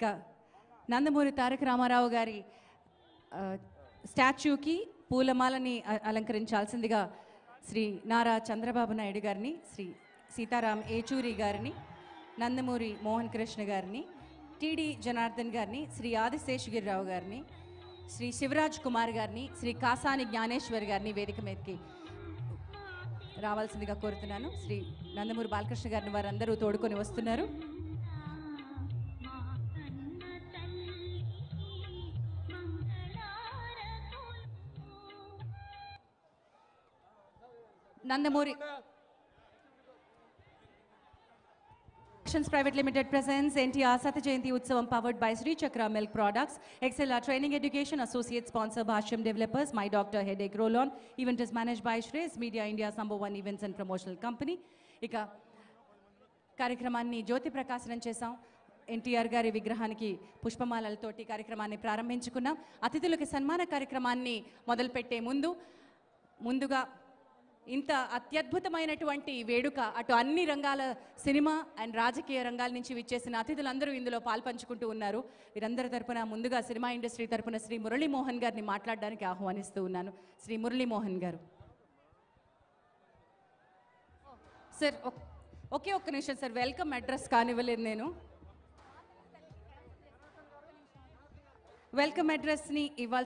ఇక నందమూరి తారక రామారావు గారి ఆ, స్టాచ్యూకి పూలమాలని అ- అలంకరించాల్సిందిగా శ్రీ నారా చంద్రబాబు నాయుడు గారిని శ్రీ సీతారాం ఏచూరి గారిని నందమూరి మోహన్ కృష్ణ గారిని టిడి జనార్దన్ గారిని శ్రీ ఆదిశేషగిరిరావు గారిని శ్రీ శివరాజ్ కుమార్ గారిని శ్రీ కాసాని జ్ఞానేశ్వర్ గారిని వేదిక మీదకి రావాల్సిందిగా కోరుతున్నాను శ్రీ నందమూరి బాలకృష్ణ గారిని వారందరూ తోడుకొని వస్తున్నారు Nandamuri Actions Private Limited presents NTR Satya Jayanti Utsavam powered by Sri Chakra Milk Products. XLR Training Education Associate Sponsor Bhashyam Developers. My Doctor Headache Roll-On. Event is managed by Shreyas Media India's number one events and promotional company. ఇక కార్యక్రమాన్ని జ్యోతి ప్రకాశనం చేశాం ఎన్టీఆర్ గారి విగ్రహానికి పుష్పమాలలతోటి కార్యక్రమాన్ని ప్రారంభించుకున్నాం అతిథులకి సన్మాన కార్యక్రమాన్ని మొదలుపెట్టే ముందు ముందుగా ఇంత అత్యద్భుతమైనటువంటి వేడుక అటు అన్ని రంగాల సినిమా అండ్ రాజకీయ రంగాల నుంచి విచ్చేసిన అతిథులందరూ ఇందులో పాల్పంచుకుంటూ ఉన్నారు వీరందరి తరపున ముందుగా సినిమా ఇండస్ట్రీ తరపున శ్రీ మురళీమోహన్ గారిని మాట్లాడడానికి ఆహ్వానిస్తూ ఉన్నాను శ్రీ మురళీమోహన్ గారు సార్ ఒక్- ఒకే ఒక్క నిమిషం సార్ వెల్కమ్ అడ్రస్ కానివ్వలేదు నేను వెల్కమ్ అడ్రస్ని ఇవ్వాలి